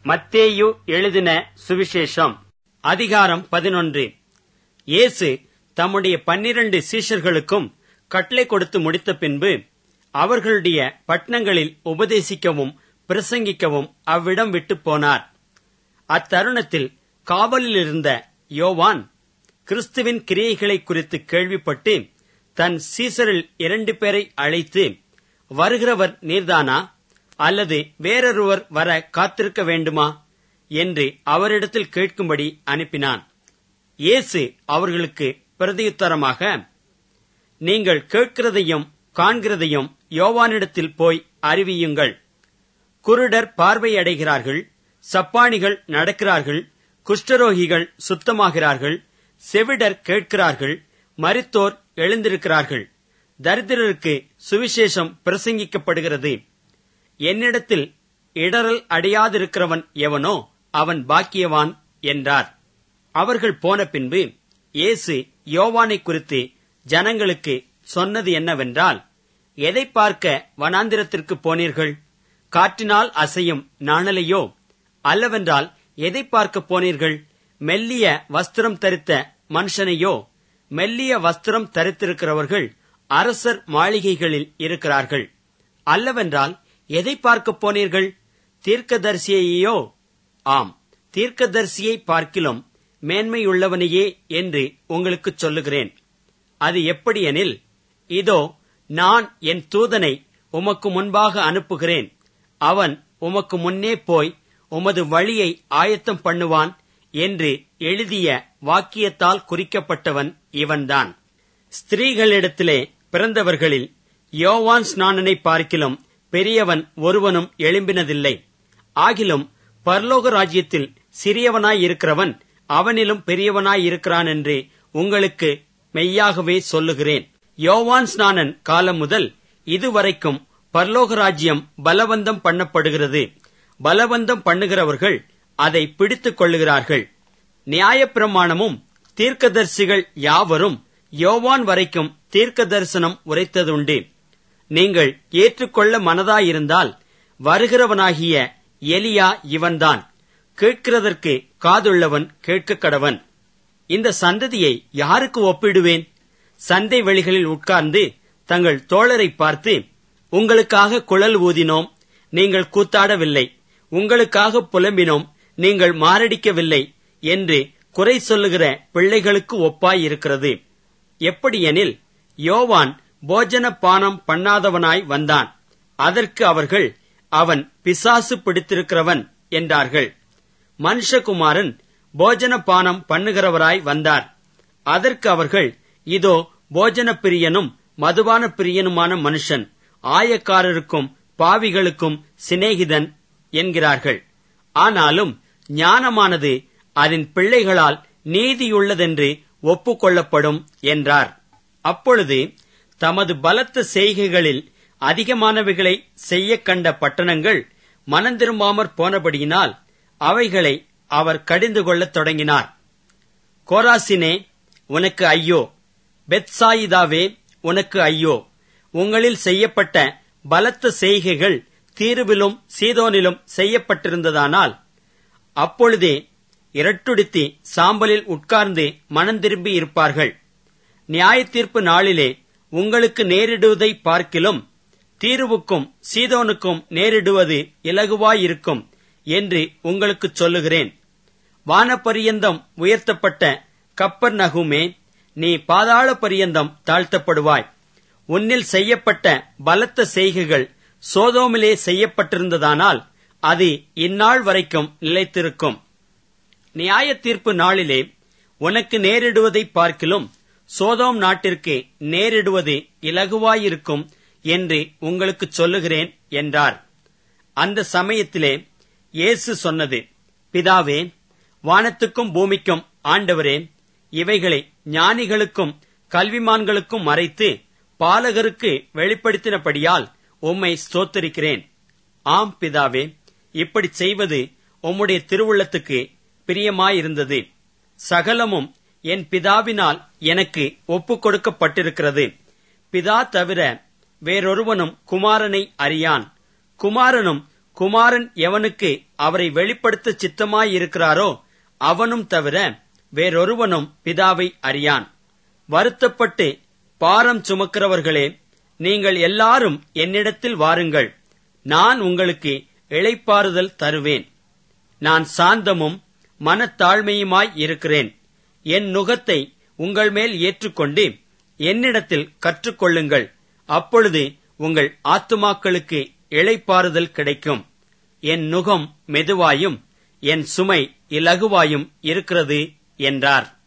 மத்தேயு எழுதின சுவிசேஷம் அதிகாரம் பதினொன்று இயேசு தம்முடைய பன்னிரண்டு சீஷர்களுக்கும் கட்டளை கொடுத்து முடித்த பின்பு அவர்களுடைய பட்டணங்களில் உபதேசிக்கவும் பிரசங்கிக்கவும் அவ்விடம் விட்டு போனார் அத்தருணத்தில் காவலில் இருந்த யோவான் கிறிஸ்துவின் கிரியைகளை குறித்து கேள்விப்பட்டு தன் சீசரில் இரண்டு பேரை அழைத்து வருகிறவர் நீர்தானா அல்லது வேறொருவர் வர காத்திருக்க வேண்டுமா என்று அவரிடத்தில் கேட்கும்படி அனுப்பினான் இயேசு அவர்களுக்கு பிரதியுத்தரமாக நீங்கள் கேட்கிறதையும் காண்கிறதையும் யோவானிடத்தில் போய் அறிவியுங்கள் குருடர் பார்வையடைகிறார்கள் சப்பானிகள் நடக்கிறார்கள் குஷ்டரோகிகள் சுத்தமாகிறார்கள் செவிடர் கேட்கிறார்கள் மரித்தோர் எழுந்திருக்கிறார்கள் தரித்திரருக்கு சுவிசேஷம் பிரசங்கிக்கப்படுகிறது என்னிடத்தில் இடரல் அடையாதிருக்கிறவன் எவனோ அவன் பாக்கியவான் என்றார் அவர்கள் போன பின்பு இயேசு யோவானை குறித்து ஜனங்களுக்கு சொன்னது என்னவென்றால் எதை பார்க்க வனாந்திரத்திற்கு போனீர்கள் காற்றினால் அசையும் நாணலையோ அல்லவென்றால் எதை பார்க்க போனீர்கள் மெல்லிய வஸ்திரம் தரித்த மனுஷனையோ மெல்லிய வஸ்திரம் தரித்திருக்கிறவர்கள் அரசர் மாளிகைகளில் இருக்கிறார்கள் அல்லவென்றால் எதை பார்க்க போனீர்கள் தீர்க்கதரிசியையோ ஆம் தீர்க்கதரிசியை பார்க்கிலும் மேன்மையுள்ளவனையே என்று உங்களுக்குச் சொல்லுகிறேன் அது எப்படியெனில் இதோ நான் என் தூதனை உமக்கு முன்பாக அனுப்புகிறேன் அவன் உமக்கு முன்னே போய் உமது வழியை ஆயத்தம் பண்ணுவான் என்று எழுதிய வாக்கியத்தால் குறிக்கப்பட்டவன் இவன்தான் ஸ்திரீகளிடத்திலே பிறந்தவர்களில் யோவான் ஸ்நானனை பார்க்கிலும் பெரியவன் ஒருவனும் எழும்பினதில்லை ஆகிலும் பரலோக ராஜ்யத்தில் சிறியவனாயிருக்கிறவன் அவனிலும் பெரியவனாயிருக்கிறான் என்று உங்களுக்கு மெய்யாகவே சொல்லுகிறேன் யோவான் ஸ்நானன் காலம் முதல் இதுவரைக்கும் பரலோக ராஜ்யம் பலவந்தம் பண்ணப்படுகிறது பலவந்தம் பண்ணுகிறவர்கள் அதை பிடித்துக் கொள்ளுகிறார்கள் நியாயப்பிரமாணமும் தீர்க்கதரிசிகள் யாவரும் யோவான் வரைக்கும் தீர்க்க தரிசனம் உரைத்ததுண்டு நீங்கள் ஏற்றுக்கொள்ள மனதாயிருந்தால் வருகிறவனாகிய எலியா இவன்தான் கேட்கிறதற்கு காதுள்ளவன் கேட்க கடவன் இந்த சந்ததியை யாருக்கு ஒப்பிடுவேன் சந்தை வெளிகளில் உட்கார்ந்து தங்கள் தோழரை பார்த்து உங்களுக்காக குழல் ஊதினோம் நீங்கள் கூத்தாடவில்லை உங்களுக்காக புலம்பினோம் நீங்கள் மாரடிக்கவில்லை என்று குறை சொல்லுகிற பிள்ளைகளுக்கு ஒப்பாயிருக்கிறது எப்படியெனில் யோவான் போஜன பானம் பண்ணாதவனாய் வந்தான் அதற்கு அவர்கள் அவன் பிசாசு பிடித்திருக்கிறவன் என்றார்கள் மனுஷகுமாரன் போஜன பானம் பண்ணுகிறவராய் வந்தார் அதற்கு அவர்கள் இதோ போஜன பிரியனும் மதுபான பிரியனுமான மனுஷன் ஆயக்காரருக்கும் பாவிகளுக்கும் சிநேகிதன் என்கிறார்கள் ஆனாலும் ஞானமானது அதன் பிள்ளைகளால் நீதியுள்ளதென்று ஒப்புக்கொள்ளப்படும் என்றார் அப்பொழுது தமது பலத்த செய்கைகளில் அதிகமானவைகளை செய்ய கண்ட பட்டணங்கள் மனந்திரும்பாமற் போனபடியினால் அவைகளை அவர் கடிந்து கொள்ளத் தொடங்கினார் கோராசினே உனக்கு ஐயோ பெத்சாயிதாவே உனக்கு ஐயோ உங்களில் செய்யப்பட்ட பலத்த செய்கைகள் தீருவிலும் சீதோனிலும் செய்யப்பட்டிருந்ததானால் அப்பொழுதே இரட்டுடுத்தி சாம்பலில் உட்கார்ந்து மனந்திரும்பி இருப்பார்கள் நியாய தீர்ப்பு நாளிலே உங்களுக்கு நேரிடுவதை பார்க்கிலும் தீருவுக்கும் சீதோனுக்கும் நேரிடுவது இலகுவாயிருக்கும் என்று உங்களுக்கு சொல்லுகிறேன் வானபரியந்தம் உயர்த்தப்பட்ட கப்பர் நகுமே நீ பாதாள பரியந்தம் தாழ்த்தப்படுவாய் உன்னில் செய்யப்பட்ட பலத்த செய்கைகள் சோதோமிலே செய்யப்பட்டிருந்ததானால் அது இந்நாள் வரைக்கும் நிலைத்திருக்கும் நியாய தீர்ப்பு நாளிலே உனக்கு நேரிடுவதை பார்க்கிலும் சோதோம் நாட்டிற்கு நேரிடுவது இலகுவாயிருக்கும் என்று உங்களுக்கு சொல்லுகிறேன் என்றார் அந்த சமயத்திலே இயேசு சொன்னது பிதாவே வானத்துக்கும் பூமிக்கும் ஆண்டவரே இவைகளை ஞானிகளுக்கும் கல்விமான்களுக்கும் மறைத்து பாலகருக்கு வெளிப்படுத்தினபடியால் உம்மை ஸ்தோத்தரிக்கிறேன் ஆம் பிதாவே இப்படி செய்வது உம்முடைய திருவுள்ளத்துக்கு பிரியமாயிருந்தது சகலமும் என் பிதாவினால் எனக்கு ஒப்புக் கொடுக்கப்பட்டிருக்கிறது பிதா தவிர வேறொருவனும் குமாரனை அறியான் குமாரனும் குமாரன் எவனுக்கு அவரை வெளிப்படுத்த சித்தமாயிருக்கிறாரோ அவனும் தவிர வேறொருவனும் பிதாவை அறியான் வருத்தப்பட்டு பாரம் சுமக்கிறவர்களே நீங்கள் எல்லாரும் என்னிடத்தில் வாருங்கள் நான் உங்களுக்கு இளைப்பாறுதல் தருவேன் நான் சாந்தமும் மனத்தாழ்மையுமாய் இருக்கிறேன் என் நுகத்தை உங்கள் மேல் ஏற்றுக்கொண்டு என்னிடத்தில் கற்றுக்கொள்ளுங்கள் அப்பொழுது உங்கள் ஆத்துமாக்களுக்கு இளைப்பாறுதல் கிடைக்கும் என் நுகம் மெதுவாயும் என் சுமை இலகுவாயும் இருக்கிறது என்றார்